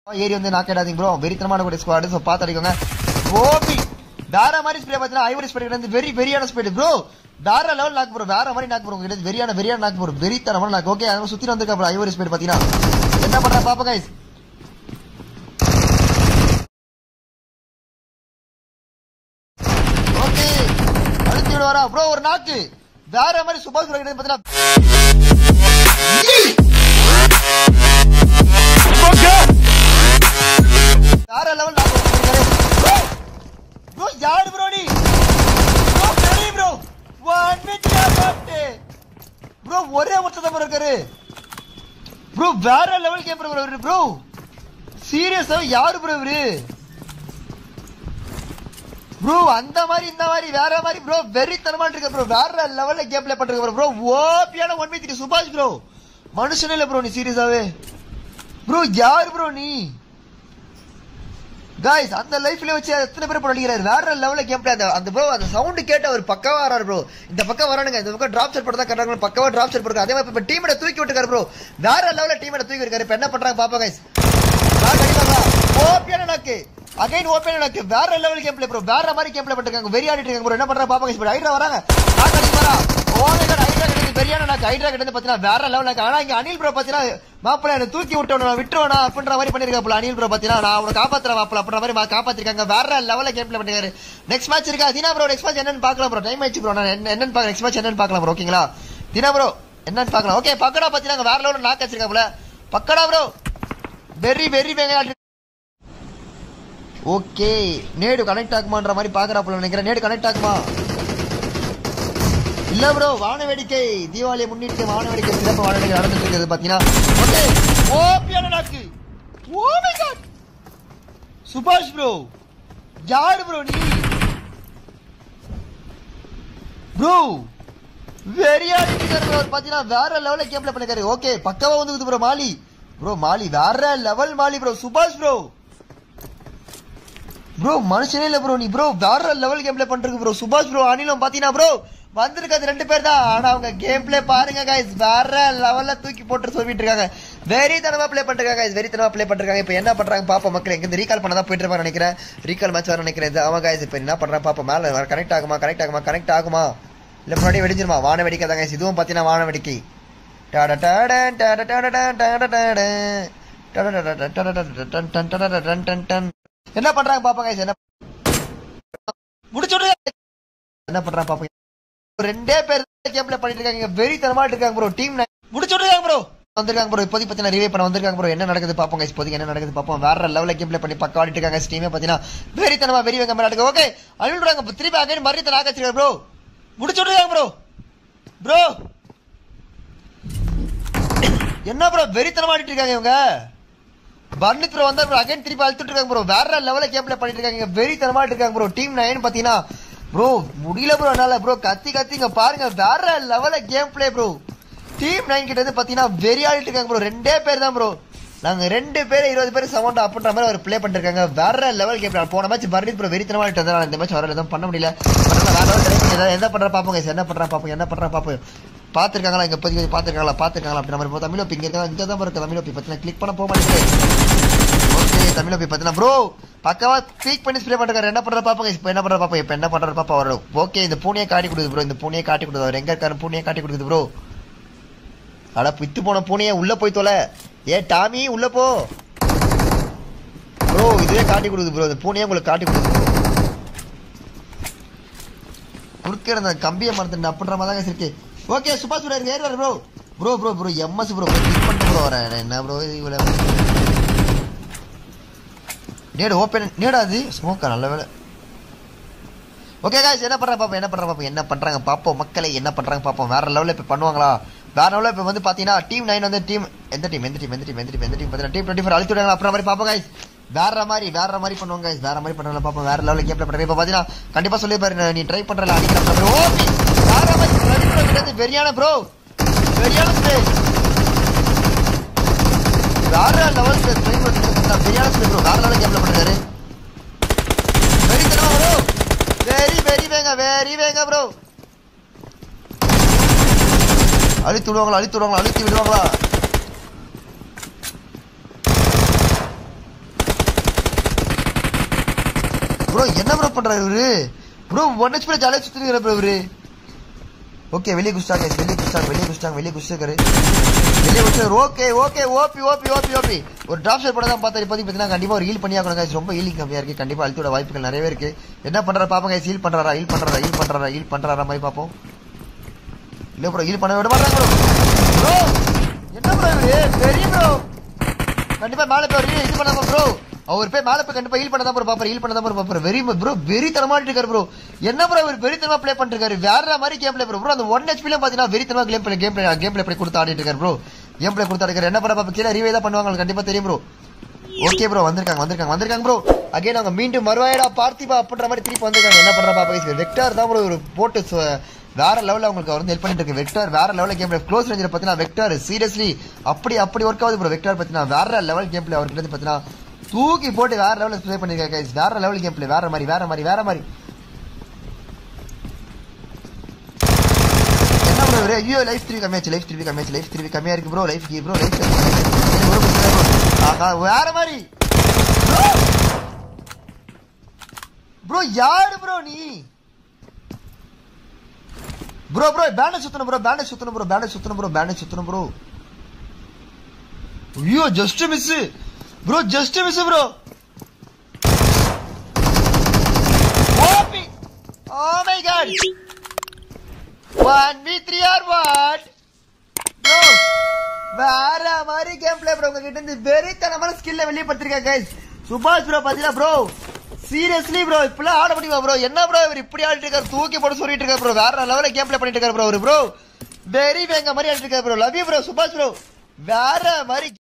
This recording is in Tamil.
ஏறி வந்து நாக்கிடாதீங்க ப்ரோ வெறித்தனமான கூட ஸ்குவாடு ஸோ பார்த்து அடிக்கோங்க ஓபி வேற மாதிரி ஸ்ப்ரே பார்த்தீங்கன்னா ஐவரி ஸ்ப்ரே வந்து வெரி வெரியான ஸ்பீடு ப்ரோ வேற லெவல் நாக்கு ப்ரோ வேற மாதிரி நாக்கு ப்ரோ கிட்ட வெரியான வெரியான நாக்கு ப்ரோ வெறித்தனமான நாக்கு ஓகே அதனால சுத்தி வந்திருக்கா ப்ரோ ஐவரி ஸ்பீடு பார்த்தீங்கன்னா என்ன பண்றா பாப்பா கைஸ் ஓகே அழுத்தி விடுவாரா ப்ரோ ஒரு நாக்கு வேற மாதிரி சுபாஷ் ப்ரோ கிட்ட பார்த்தீங்கன்னா வேற லெவல் நாக்கு ப்ரோ யாரு ப்ரோ நீ ப்ரோ பெரிய ப்ரோ ஒன் மினிட் பாட்டு ப்ரோ ஒரே ஒருத்தர் தான் bro இருக்காரு ப்ரோ வேற லெவல் கேம் ப்ரோ இவரு ப்ரோ சீரியஸா யாரு ப்ரோ இவரு ப்ரோ அந்த மாதிரி இந்த மாதிரி வேற மாதிரி ப்ரோ வெறித்தனமா இருக்க ப்ரோ வேற லெவல்ல கேம் ப்ளே பண்றது ப்ரோ ப்ரோ ஓபியான one me three Subash bro மனுஷனே இல்ல ப்ரோ நீ சீரியஸாவே ப்ரோ யார் ப்ரோ நீ காய்ஸ் அந்த லைஃப்ல வச்சு எத்தனை பேர் ப்ரோ அடிக்கிறாரு வேற லெவல்ல கேம் ப்ளே அந்த அந்த ப்ரோ அந்த சவுண்ட் கேட்டு அவர் பக்கவா வராரு ப்ரோ இந்த பக்கம் வரானுங்க இந்த பக்கம் டிராப் செட் போட்டு தான் கட்டுறாங்க பக்கவா டிராப் செட் போடுறாங்க அதே மாதிரி இப்ப டீமோட தூக்கி விட்டுருக்காரு ப்ரோ வேற லெவல்ல டீமோட தூக்கி இருக்காரு இப்ப என்ன பண்றாங்க பாப்பா கைஸ் ஓபியான நாக்கு அகைன் ஓபியான நாக்கு வேற லெவல் கேம் ப்ளே ப்ரோ வேற மாதிரி கேம் ப்ளே பண்ணிருக்காங்க வெறி ஆடிட்டு இருக்காங்க ப்ரோ என்ன பண்றாங்க பாப்பா கைஸ் ஹைட்ரா வராங்க நாக்கு அடிக்க வரா ஓமே காட் ஹைட்ரா கிட்ட வெறியான நாக்கு ஹைட்ரா கிட்ட பாத்தீங்கன்னா வேற லெவல் நாக்கு ஆனா இங்க அனில் ப்ரோ பாத்தீங்கன்னா மாப்பிள்ள என்ன தூக்கி விட்டவன விட்டுருவனா அப்படின்ற மாதிரி பண்ணிருக்காப்ல அனில் ப்ரோ பாத்தீங்கன்னா நான் அவனை காப்பாத்துறேன் மாப்பிள்ள அப்படின்ற மாதிரி மா- காப்பாத்திருக்காங்க வேற லெவல்ல கேம் ப்ளே பண்ணிருக்காரு நெக்ஸ்ட் மேட்ச் இருக்கா தினா ப்ரோ நெக்ஸ்ட் மேட்ச் என்னன்னு பார்க்கலாம் ப்ரோ டைம் ஆயிடுச்சு ப்ரோ நான் என்ன- என்னன்னு பார்க்க நெக்ஸ்ட் மேட்ச் என்னன்னு பார்க்கலாம் ப்ரோ ஓகேங்களா தினா ப்ரோ என்னன்னு பார்க்கலாம் ஓகே பக்கடா பாத்தீங்கன்னா வேற லெவல்ல நாக்கு வச்சிருக்காப்ல பக்கடா ப்ரோ வெரி வெரி வெங்க ஓகே நேடு கனெக்ட் ஆகுமான்ற மாதிரி பாக்குறாப்புல நினைக்கிறேன் நேடு கனெக்ட் ஆகுமா இல்ல ப்ரோ வான வேடிக்கை தீபாவளியை முன்னிட்டு வான வேடிக்கை சிறப்பு வான வேடிக்கை நடந்துட்டு இருக்குது பாத்தீங்கன்னா ஓகே ஓபியான நாக்கு oh my god Subash bro யாரு ப்ரோ நீ ப்ரோ வெரியா ப்ரோ பாத்தீங்கன்னா வேற லெவல்ல கேம்ல பண்ணிருக்காரு ஓகே பக்கவா வந்து ப்ரோ மாலி ப்ரோ மாலி வேற லெவல் மாலி ப்ரோ சுபாஷ் ப்ரோ ப்ரோ மனுஷனே இல்ல ப்ரோ நீ ப்ரோ வேற லெவல் கேம் ப்ளே பண்றது ப்ரோ சுபாஷ் ப்ரோ அனிலும் பாத்தீங்கன்னா ப்ரோ வந்திருக்காது ரெண்டு பேர் தான் ஆனா அவங்க கேம் ப்ளே பாருங்க கைஸ் வேற லெவல்ல தூக்கி போட்டு சொல்லிட்டு இருக்காங்க வெரி தனமா ப்ளே பண்றாங்க guys வெரி தனமா ப்ளே பண்றாங்க இப்போ என்ன பண்றாங்க பாப்போம் மக்கள் எங்க இந்த ரீகால் பண்ணதான் போயிட்டு இருப்பாங்க நினைக்கிறேன் ரீகால் மேட்ச் வர நினைக்கிறேன் இது அவன் guys இப்போ என்ன பண்றான் பாப்போம் மேல கனெக்ட் ஆகுமா கனெக்ட் ஆகுமா கனெக்ட் ஆகுமா இல்ல முன்னாடி வெடிஞ்சிருமா வான வெடிக்கை தான் guys இதுவும் பாத்தீங்கன்னா வான வெடிக்கை டாடா டாடன் டாடா டாடா டாடா டாடன். டாடா டாடா டாடா டாடா டன் டன் டாடா டன் டன் டன். என்ன பண்றாங்க பாப்பா guys என்ன முடிச்சு விடுங்க. என்ன பண்றாங்க பாப்பா ரெண்டே பேர் கேம் ப்ளே பண்ணிட்டு இருக்காங்க வெரி தரமா இருக்காங்க ப்ரோ டீம் முடிச்சு விட்டுருக்காங்க ப்ரோ வந்திருக்காங்க ப்ரோ இப்போதைக்கு பத்தி ரிவே பண்ண வந்திருக்காங்க ப்ரோ என்ன நடக்குது பாப்போம் guys இப்போதைக்கு என்ன நடக்குது பாப்போம் வேற லெவல்ல கேம் ப்ளே பண்ணி பக்கம் ஆடிட்டு இருக்காங்க ஸ்டீமே பாத்தீங்கன்னா வெரி தனமா வெரி வெங்க மாதிரி ஓகே அழுடுறாங்க இப்ப திருப்பி அகைன் மறுத்து ஆகச்சிருக்காரு ப்ரோ முடிச்சு விட்டுருக்காங்க ப்ரோ ப்ரோ என்ன ப்ரோ வெறித்தனமா ஆடிட்டு இருக்காங்க இவங்க பர்னித் ப்ரோ வந்தா ப்ரோ அகைன் திருப்பி அழுத்துட்டு இருக்காங்க ப்ரோ வேற லெவல்ல கேம் ப்ளே பண்ணிட்டு இருக்காங்க வெரி தரமா இருக்காங்க ப்ரோ டீம் நைன் பாத்தீங்கன்னா ப்ரோ முடியல ப்ரோ என்னால ப்ரோ கத்தி கத்தி இங்க பாருங்க வேற லெவல்ல game play bro team nine கிட்ட இருந்து பாத்தீங்கன்னா வெறி ஆடிட்டு இருக்காங்க ப்ரோ ரெண்டே பேர் தான் ப்ரோ நாங்க ரெண்டு பேர் இருபது பேர் சமௌண்ட் அப்படின்ற மாதிரி அவர் ப்ளே பண்ணிட்டு இருக்காங்க வேற லெவல் கேம் போன மேட்ச் பர்னித் ப்ரோ வெறித்தனமா ஆடிட்டு இந்த மேட்ச் வர எதுவும் பண்ண முடியல பரவாயில்ல, வேற level try பண்ணி ஏதாவது என்ன பண்ற பாப்போம் guys, என்ன பண்றா பாப்போம் என்ன பண்றா பாப்போம் பாத்துருக்காங்களா இங்க இப்போதைக்கு பாத்துருக்காங்களா பாத்துருக்காங்களா அப்படின்ற மாதிரி தமிழ் இங்க இருக்காங்க இங்க தான் இருக்கு தமிழ் பத்தி கிளிக் பண்ண போக மாட்டேங்குது ஓகே தமிழ் போய் பார்த்தீங்கன்னா ப்ரோ பக்கவா பீக் பண்ணி ஸ்ப்ரே பண்றாரு என்ன பண்ற பாப்பா இப்போ என்ன பண்ற பாப்பா இப்போ என்ன பண்ற பாப்பா அவர் ஓகே இந்த பூனையை காட்டி கொடுக்குது ப்ரோ இந்த பூனையை காட்டி கொடுக்குது அவர் எங்க இருக்காரு பூனையை காட்டி கொடுக்குது ப்ரோ அட பித்து போன பூனையை உள்ள போய் தொலை ஏ டாமி உள்ள போ ப்ரோ இதுவே காட்டி கொடுக்குது ப்ரோ இந்த பூனையை உங்களுக்கு காட்டி கொடுக்குது bro. குறுக்க இருந்த கம்பியை மறந்துட்டு அப்படின்ற மாதிரி தான் இருக்கு ஓகே சுபாஷ் ப்ரோ ஏறுவார் bro bro bro bro MS bro click பண்ணிட்டு ப்ரோ வரேன் என்ன ப்ரோ இவ்வளோ நேடு ஓப்பன் நேடா அது ஸ்மோக்கா நல்ல வேலை ஓகே காய்ஸ் என்ன பண்றாங்க பாப்போம் என்ன பண்றாங்க பாப்போம் என்ன பண்றாங்க பாப்போம் மக்களை என்ன பண்றாங்க பாப்போம் வேற லெவலில் இப்போ பண்ணுவாங்களா வேற லெவலில் இப்போ வந்து பாத்தீங்கன்னா டீம் நைன் வந்து டீம் எந்த டீம் எந்த டீம் எந்த டீம் எந்த டீம் எந்த டீம் பார்த்தீங்கன்னா டீம் டுவெண்ட்டி ஃபோர் அழிச்சு விடுவாங்க அப்புறம் மாதிரி பாப்போம் guys வேற மாதிரி வேற மாதிரி பண்ணுவாங்க guys வேற மாதிரி பண்ணுவாங்க பாப்போம் வேற லெவலில் கேம் பண்றேன் இப்போ பாத்தீங்கன்னா கண்டிப்பா சொல்லி பாரு நீ ட்ரை பண்றல அடிக்கிற மாதிரி ஓ வேற மாதிரி ரவி bro கிட்ட இருந்து வெறியான ப்ரோ வெறியான ஸ்பேஸ் வேற லெவல் ட்ரை பண்ணுறது வெறியான ஸ்பேஸ் ப்ரோ வேற லெவலில் கேம்ல பண்ணுறாரு வெரி தரமா ப்ரோ வெரி வெரி வேங்க வெரி வேங்க ப்ரோ அழித்து விடுவாங்களா அழித்து விடுவாங்களா அழித்து விடுவாங்களா ப்ரோ என்ன ப்ரோ பண்றாரு இவரு ப்ரோ ஒன் ஹெச்பி ஜாலியாக சுத்திருக்கிற ப்ரோ இவரு ஓகே வெளியே குஸ்டாங்க வெளியே குஸ்டாங்க வெளியே குஸ்டாங்க வெளியே குஸ்டாரு வெளியே குஸ்டாரு okay okay OP OP OP OP ஒரு டிராப் ஷேர் பண்ண தான் பார்த்தா இப்போதைக்கு பார்த்தீங்கன்னா கண்டிப்பா ஒரு ஹீல் பண்ணி ஆகணும் guys. ரொம்ப ஹீலிங் கம்மியா இருக்கு கண்டிப்பா அழுத்தோட வாய்ப்புகள் நிறையவே இருக்கு என்ன பண்றாரு பாப்போம் guys ஹீல் பண்றாரா ஹீல் பண்றாரா ஹீல் பண்றாரா ஹீல் பண்றாரா மாதிரி பாப்போம் இல்ல ப்ரோ ஹீல் பண்ண விட மாட்டாங்க ப்ரோ என்ன ப்ரோ இவரு பெரிய ப்ரோ கண்டிப்பா மேல போய் ஒரு இது பண்ணாம ப்ரோ அவர் போய் மேல போய் கண்டிப்பா ஹீல் பண்ண தான் ப்ரோ பாப்பாரு ஹீல் பண்ண தான் ப்ரோ பாப்பாரு வெரி ப்ரோ வெரி தரமா இருக்காரு ப்ரோ என்ன ப்ரோ இவர் வெரி தரமா ப்ளே பண்ணிருக்காரு வேற மாதிரி கேம் ப்ளே ப்ரோ ப்ரோ அந்த ஒன் ஹெச்பில பாத்தீங்கன்னா வெரி தரமா game play game play game play பண்ணி கொடுத்து ஆடிட்டு இருக்காரு ப்ரோ கேம் ப்ளே கொடுத்து ஆடிருக்காரு என்ன பண்ண பாப்பா கீழே ரீவே தான் பண்ணுவாங்க உங்களுக்கு கண்டிப்பா தெரியும் ப்ரோ ஓகே ப்ரோ வந்திருக்காங்க வந்திருக்காங்க வந்திருக்காங்க ப்ரோ அகைன் அவங்க மீண்டும் மறுவாயடா பார்த்திபா அப்படின்ற மாதிரி திருப்பி வந்திருக்காங்க என்ன பண்ற பாப்பா வெக்டார் தான் ப்ரோ ஒரு போட்டு சு- வேற லெவல்ல அவங்களுக்கு அவர் வந்து ஹெல்ப் பண்ணிட்டு இருக்கு வெக்டார் வேற லெவல்ல கேம் பிளே க்ளோஸ் ரேஞ்சில் பார்த்தீங்கன்னா வெக்டார் சீரியஸ்லி அப்படி அப்படி ஒர்க் ஆகுது ப்ரோ வெக்டார் பார்த்தீங்கன்னா வேற லெவல் கேம் பிளே அவருக்கு வந்து பார்த்தீங்கன்னா தூக்கி போட்டு வேற லெவலில் ப்ளே பண்ணிருக்காங்க guys. வேற லெவல் கேம் பிளே வேற மாதிரி வேற மாதிரி வேற மாதிரி என்ன ப்ரோ இவரு ஐயோ லைஃப் த்ரீ கம்மியாச்சு லைஃப் த்ரீ கம்மியாச்சு லைஃப் த்ரீ கம்மியா இருக்கு ப்ரோ லைஃப் ப்ரோ லைஃப் ஆஹா வேற மாதிரி ப்ரோ யாரு ப்ரோ நீ ப்ரோ ப்ரோ பேண்டேஜ் சுத்தணும் ப்ரோ பேண்டேஜ் சுத்தணும் ப்ரோ பேண்டேஜ் சுத்தணும் ப்ரோ பேண்டேஜ் சுத்தணும் ப்ரோ ஐயோ just miss bro just miss bro OP oh my god one v three or what bro வேற மாதிரி கேம் பிளே ப்ரோ உங்ககிட்ட இருந்து வெறித்தனமான ஸ்கில்ல வெளிப்படுத்திருக்கேன் கைஸ் சுபாஷ் ப்ரோ பாத்தீங்கன்னா ப்ரோ சீரியஸ்லி ப்ரோ இப்பெல்லாம் ஆட முடியுமா ப்ரோ என்ன ப்ரோ இவர் இப்படி ஆடிட்டு இருக்காரு தூக்கி போட்டு சொல்லிட்டு இருக்காரு ப்ரோ வேற லெவலில் கேம் பிளே பண்ணிட்டு இருக்காரு ப்ரோ ஒரு ப்ரோ வெரி வேங்க மாதிரி ஆடிட்டு இருக்காரு bro love you bro Subash bro வேற மாதிரி